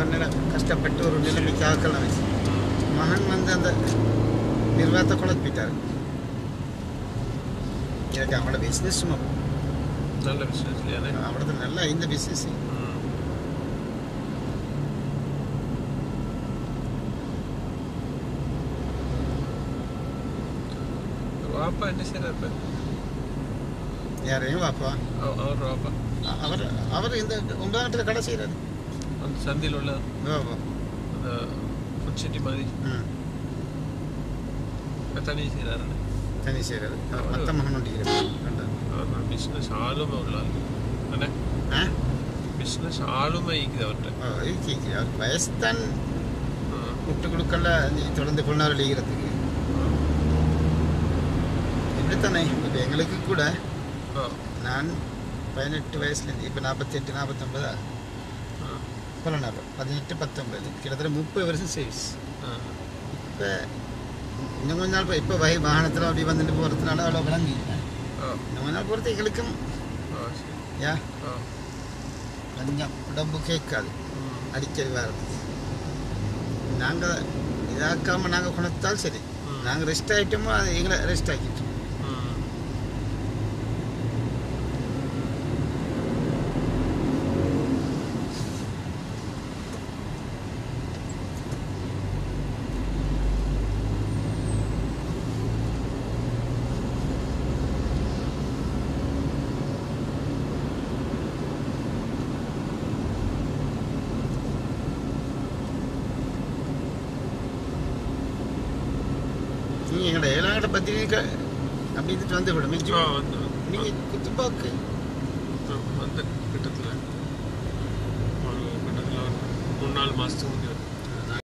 நிலை கஷ்டப்பட்டு ஒரு நிலைமைக்கு ஆக்கலாம் மகன் வந்து அந்த நிர்வாகத்தை குழப்பிட்டார் எனக்கு அவனோட பிஸ்னஸ் நல்ல பிசினஸ் இல்லையானே அவனது நல்லா இந்த பிஸ்னஸ் ம். வாப்பா என்ன செய்யறாரு இப்ப? யாரையும் வாப்பா அவ- அவர் வாப்பா அவர் அவர் இந்த ஒன்பதாம் கடை செய்கிறாரு அந்த சந்தையில் உள்ள வாப்பா அந்த ஃபுட் சிட்டி மாதிரி ம் தனி செய்கிறாருன்னு தனி செய்கிறாரு அவர் மற்ற மகன் ஒட்டிக்கிறார் அவர் பிஸ்னஸ் ஆளுமை உள்ள ஆள் அண்ணே ஆ பிஸ்னஸ் ஆளுமை இருக்குது அவர்கிட்ட ஓ, இருக்கு அவர் வயசுதான் ம். விட்டு கொடுக்கல நீ தொடர்ந்து கொண்டாட அழிகிறதுக்கு இப்படித்தானே இப்போ எங்களுக்கு கூட ஆ. நான் பதினெட்டு வயசுலேருந்து இப்போ நாற்பத்தெட்டு நாற்பத்தொம்பதா ஆ. பலனார் பதினெட்டு பத்தொம்பது கிட்டத்தட்ட முப்பது வருஷம் சர்வீஸ் ஆ. இப்போ இன்னும் கொஞ்ச நாள் இப்போ வகை வாகனத்தில் அப்படி வந்துட்டு போகிறதுனால அவ்வளோ விளங்கி ஆ. இன்னும் கொஞ்ச நாள் பொறுத்து எங்களுக்கும் ஆ, சரி. யா ஆ. கொஞ்சம் உடம்பு கேட்காது ம். அடிக்கடி வர்றது நாங்கள் இதாக்காமல் நாங்கள் குணத்தால் சரி ம். நாங்கள் ரெஸ்ட் ஆகிட்டோமோ அது எங்களை ரெஸ்ட் ஆக்கிட்டோம் ம். நீங்கள் எங்களோட ஏழாங்கட பத்திரிக்கை அப்படின்ட்டு வந்து விடும் ஆ, வந்து நீங்கள் குத்துப்பாக்கு ஆ, வந்து கிட்டத்தில் ஒரு கிட்டத்தில் ஒரு மூணு நாலு மாதத்துக்கு முந்தைய